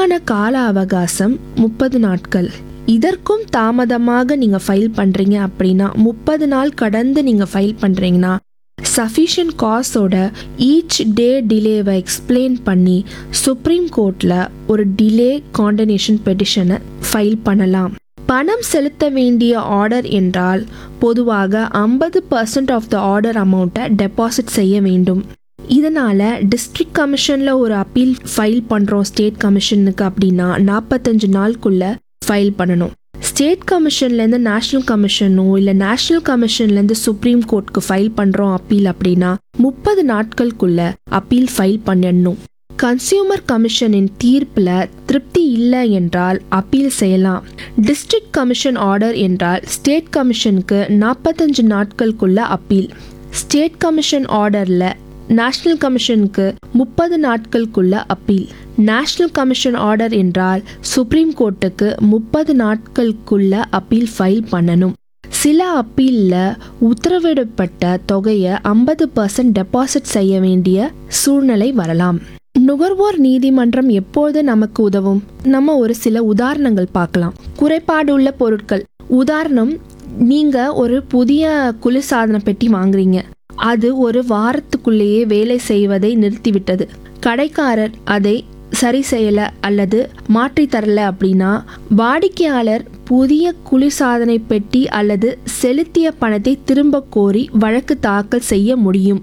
இதற்கான கால அவகாசம் முப்பது நாட்கள் இதற்கும் தாமதமாக நீங்கள் ஃபைல் பண்ணுறீங்க அப்படின்னா முப்பது நாள் கடந்து நீங்கள் ஃபைல் பண்ணுறீங்கன்னா சஃபிஷியன்ட் காஸோட ஈச் டே டிலேவை எக்ஸ்பிளைன் பண்ணி சுப்ரீம் கோர்ட்டில் ஒரு டிலே காண்டனேஷன் பெட்டிஷனை ஃபைல் பண்ணலாம் பணம் செலுத்த வேண்டிய ஆர்டர் என்றால் பொதுவாக ஐம்பது பர்சன்ட் ஆஃப் த ஆர்டர் அமௌண்ட்டை டெபாசிட் செய்ய வேண்டும் இதனால டிஸ்ட்ரிக்ட் கமிஷன்ல ஒரு அப்பீல் ஃபைல் பண்றோம் ஸ்டேட் கமிஷனுக்கு அப்படின்னா நாற்பத்தஞ்சு நாளுக்குள்ள ஃபைல் பண்ணணும் ஸ்டேட் கமிஷன்லேருந்து நேஷனல் கமிஷனோ இல்லை நேஷனல் கமிஷன்லேருந்து சுப்ரீம் கோர்ட்க்கு ஃபைல் பண்ணுறோம் அப்பீல் அப்படின்னா முப்பது நாட்களுக்குள்ள அப்பீல் ஃபைல் பண்ணிடணும் கன்சியூமர் கமிஷனின் தீர்ப்பில் திருப்தி இல்லை என்றால் அப்பீல் செய்யலாம் டிஸ்ட்ரிக்ட் கமிஷன் ஆர்டர் என்றால் ஸ்டேட் கமிஷனுக்கு நாற்பத்தஞ்சு நாட்களுக்குள்ள அப்பீல் ஸ்டேட் கமிஷன் ஆர்டரில் நேஷனல் கமிஷனுக்கு முப்பது நாட்களுக்குள்ள அப்பீல் நேஷனல் கமிஷன் ஆர்டர் என்றால் சுப்ரீம் கோர்ட்டுக்கு முப்பது நாட்களுக்குள்ள அப்பீல் ஃபைல் பண்ணணும் சில அப்பீலில் உத்தரவிடப்பட்ட தொகையை ஐம்பது பர்சன்ட் டெபாசிட் செய்ய வேண்டிய சூழ்நிலை வரலாம் நுகர்வோர் நீதிமன்றம் எப்போது நமக்கு உதவும் நம்ம ஒரு சில உதாரணங்கள் பார்க்கலாம் குறைபாடு உள்ள பொருட்கள் உதாரணம் நீங்க ஒரு புதிய குளிர்சாதன பெட்டி வாங்குறீங்க அது ஒரு வாரத்துக்குள்ளேயே வேலை செய்வதை நிறுத்திவிட்டது கடைக்காரர் அதை சரி செய்யல அல்லது மாற்றி தரல அப்படின்னா வாடிக்கையாளர் புதிய குளிர்சாதனை பெட்டி அல்லது செலுத்திய பணத்தை திரும்ப கோரி வழக்கு தாக்கல் செய்ய முடியும்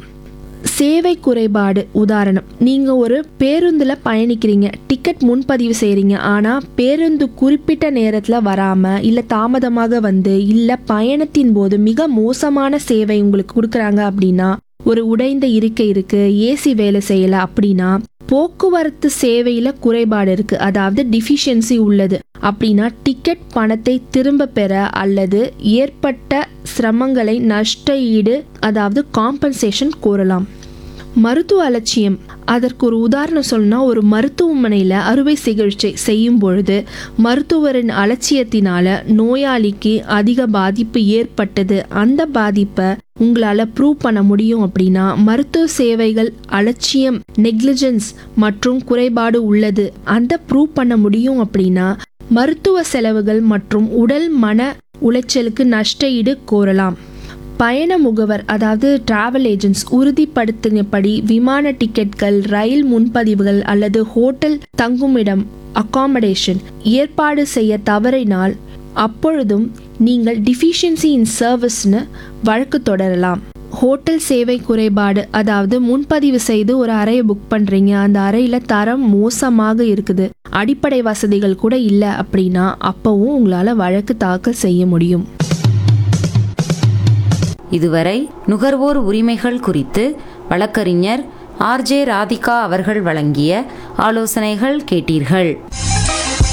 சேவை குறைபாடு உதாரணம் நீங்க ஒரு பேருந்துல பயணிக்கிறீங்க டிக்கெட் முன்பதிவு செய்றீங்க ஆனா பேருந்து குறிப்பிட்ட நேரத்துல வராம இல்ல தாமதமாக வந்து இல்ல பயணத்தின் போது மிக மோசமான சேவை உங்களுக்கு கொடுக்குறாங்க அப்படின்னா ஒரு உடைந்த இருக்கை இருக்கு ஏசி வேலை செய்யல அப்படின்னா போக்குவரத்து சேவையில குறைபாடு இருக்கு அதாவது டிஃபிஷியன்சி உள்ளது அப்படின்னா டிக்கெட் பணத்தை திரும்ப பெற அல்லது ஏற்பட்ட சிரமங்களை நஷ்ட ஈடு அதாவது காம்பன்சேஷன் கோரலாம் மருத்துவ அலட்சியம் அதற்கு ஒரு உதாரணம் சொல்லணும்னா ஒரு மருத்துவமனையில் அறுவை சிகிச்சை செய்யும் பொழுது மருத்துவரின் அலட்சியத்தினால நோயாளிக்கு அதிக பாதிப்பு ஏற்பட்டது அந்த பாதிப்பை உங்களால் ப்ரூவ் பண்ண முடியும் அப்படின்னா மருத்துவ சேவைகள் அலட்சியம் நெக்லிஜென்ஸ் மற்றும் குறைபாடு உள்ளது அந்த ப்ரூவ் பண்ண முடியும் அப்படின்னா மருத்துவ செலவுகள் மற்றும் உடல் மன உளைச்சலுக்கு நஷ்ட ஈடு கோரலாம் பயண முகவர் அதாவது டிராவல் ஏஜென்ட்ஸ் உறுதிப்படுத்தினபடி விமான டிக்கெட்கள் ரயில் முன்பதிவுகள் அல்லது ஹோட்டல் தங்குமிடம் அகாமடேஷன் ஏற்பாடு செய்ய தவறினால் அப்பொழுதும் நீங்கள் டிஃபிஷியன்சி இன் சர்வீஸ்னு வழக்கு தொடரலாம் ஹோட்டல் சேவை குறைபாடு அதாவது முன்பதிவு செய்து ஒரு அறையை புக் பண்ணுறீங்க அந்த அறையில் தரம் மோசமாக இருக்குது அடிப்படை வசதிகள் கூட இல்லை அப்படின்னா அப்போவும் உங்களால் வழக்கு தாக்கல் செய்ய முடியும் இதுவரை நுகர்வோர் உரிமைகள் குறித்து வழக்கறிஞர் ஆர்ஜே ராதிகா அவர்கள் வழங்கிய ஆலோசனைகள் கேட்டீர்கள்